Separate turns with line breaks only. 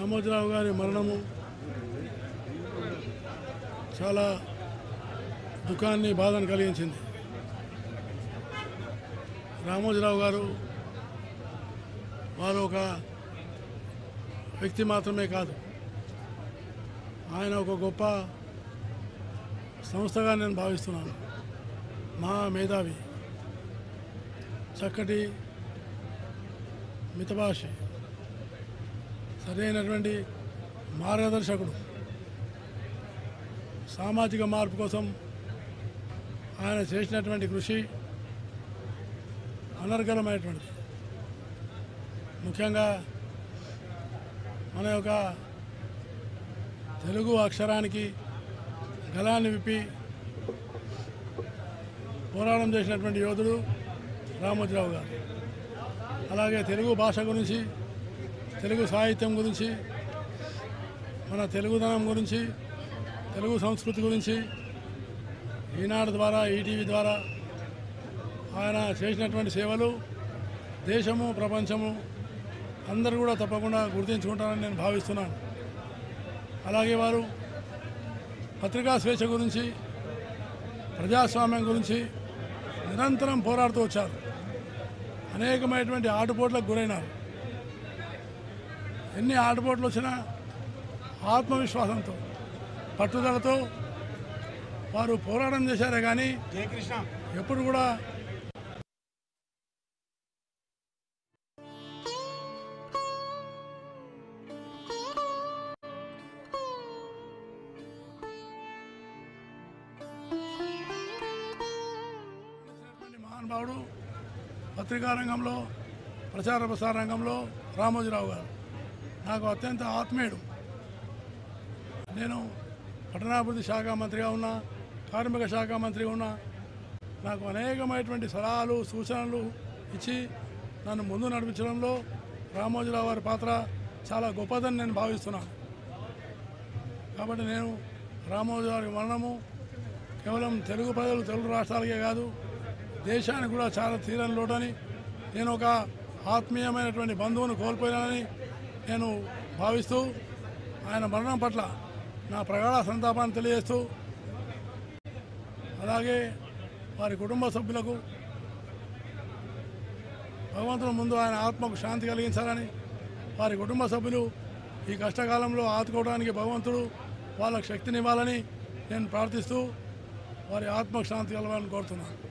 రామోజీరావు గారి మరణము చాలా దుఃఖాన్ని బాధను కలిగించింది రామోజీరావు గారు వారు ఒక వ్యక్తి మాత్రమే కాదు ఆయన ఒక గొప్ప సంస్థగా నేను భావిస్తున్నాను మా మేధావి చక్కటి మితభాషి సరైనటువంటి మార్గదర్శకుడు సామాజిక మార్పు కోసం ఆయన చేసినటువంటి కృషి అనర్గళమైనటువంటిది ముఖ్యంగా మన యొక్క తెలుగు అక్షరానికి గలాన్ని విప్పి పోరాటం చేసినటువంటి యోధుడు రామోజీరావు గారు అలాగే తెలుగు భాష గురించి తెలుగు సాహిత్యం గురించి మన తెలుగుదనం గురించి తెలుగు సంస్కృతి గురించి ఈనాడు ద్వారా ఈటీవీ ద్వారా ఆయన చేసినటువంటి సేవలు దేశము ప్రపంచము అందరూ కూడా తప్పకుండా గుర్తించుకుంటారని నేను భావిస్తున్నాను అలాగే వారు పత్రికా స్వేచ్ఛ గురించి ప్రజాస్వామ్యం గురించి నిరంతరం పోరాడుతూ వచ్చారు అనేకమైనటువంటి ఆటుపోట్లకు గురైనారు ఎన్ని ఆటుపోట్లు వచ్చినా ఆత్మవిశ్వాసంతో పట్టుదలతో వారు పోరాటం చేశారే కానీ ఎప్పుడు కూడా చేసినటువంటి మహానుభావుడు పత్రికా రంగంలో ప్రచార ప్రసార రంగంలో రామోజీరావు గారు నాకు అత్యంత ఆత్మీయుడు నేను పట్టణాభివృద్ధి శాఖ మంత్రిగా ఉన్నా కార్మిక శాఖ మంత్రిగా ఉన్నా నాకు అనేకమైనటువంటి సలహాలు సూచనలు ఇచ్చి నన్ను ముందు నడిపించడంలో రామోజీరావు గారి పాత్ర చాలా గొప్పదని నేను భావిస్తున్నాను కాబట్టి నేను రామోజీ గారి మరణము కేవలం తెలుగు ప్రజలు తెలుగు రాష్ట్రాలకే కాదు దేశానికి కూడా చాలా తీరని లోటని నేను ఒక ఆత్మీయమైనటువంటి బంధువును కోల్పోయానని నేను భావిస్తూ ఆయన మరణం పట్ల నా ప్రగాఢ సంతాపాన్ని తెలియజేస్తూ అలాగే వారి కుటుంబ సభ్యులకు భగవంతుని ముందు ఆయన ఆత్మకు శాంతి కలిగించాలని వారి కుటుంబ సభ్యులు ఈ కష్టకాలంలో ఆదుకోవడానికి భగవంతుడు వాళ్ళకు శక్తినివ్వాలని నేను ప్రార్థిస్తూ వారి ఆత్మకు శాంతి కలవాలని కోరుతున్నాను